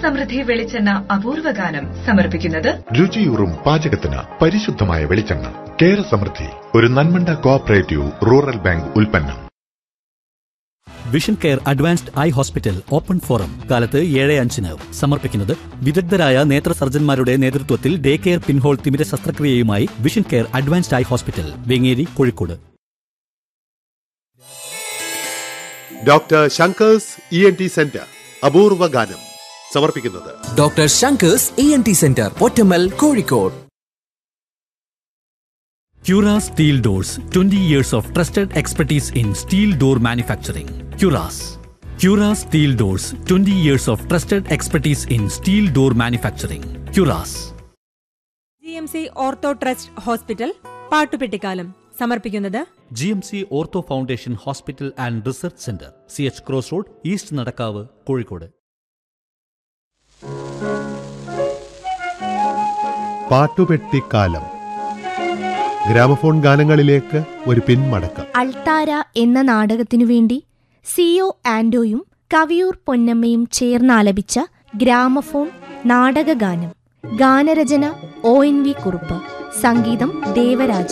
സമൃദ്ധി വെളിച്ചെണ്ണ അപൂർവ ഗാനം സമർപ്പിക്കുന്നത് രുചിയൂറും പാചകത്തിന് പരിശുദ്ധമായ വെളിച്ചെണ്ണ കേര സമൃദ്ധി ഒരു നന്മണ്ട കോഓപ്പറേറ്റീവ് റൂറൽ ബാങ്ക് ഉൽപ്പന്നം vision care advanced eye hospital open from കാലത്ത് ഏഴ് അഞ്ചിന് സമർപ്പിക്കുന്നത് വിദഗ്ധരായ നേത്ര സർജന്മാരുടെ നേതൃത്വത്തിൽ ഡേ കെയർ പിൻഹോൾ തിമിര ശസ്ത്രക്രിയയുമായി vision care advanced eye hospital Vengeri Kozhikode doctor Shanker's E N T centre അപൂർവ ഗാനം സമർപ്പിക്കുന്നത് doctor Shanker's E N T centre Pottammal Kozhikode Cura Steel Doors 20 years of trusted expertise in steel door manufacturing. Curas. Cura Steel Doors 20 years of trusted expertise in steel door manufacturing. Curas. G M C ortho trust hospital പാട്ടുപെട്ടിക്കാലം സമർപ്പിക്കുന്നത് GMC Ortho Foundation Hospital and Research Center. CH Cross Road, East Nadakkavu Kozhikode പാട്ടുപെട്ടിക്കാലം gramophone ഗാനങ്ങളിലേക്ക് ഒരു പിന്മടക്കം അൾത്താര എന്ന നാടകത്തിനു വേണ്ടി C O ആൻഡോയും കവിയൂർ പൊന്നമ്മയും ചേർന്നാലപിച്ച ഗ്രാമഫോൺ നാടകഗാനം ഗാനരചന ഒ എൻ വി കുറുപ്പ് സംഗീതം ദേവരാജൻ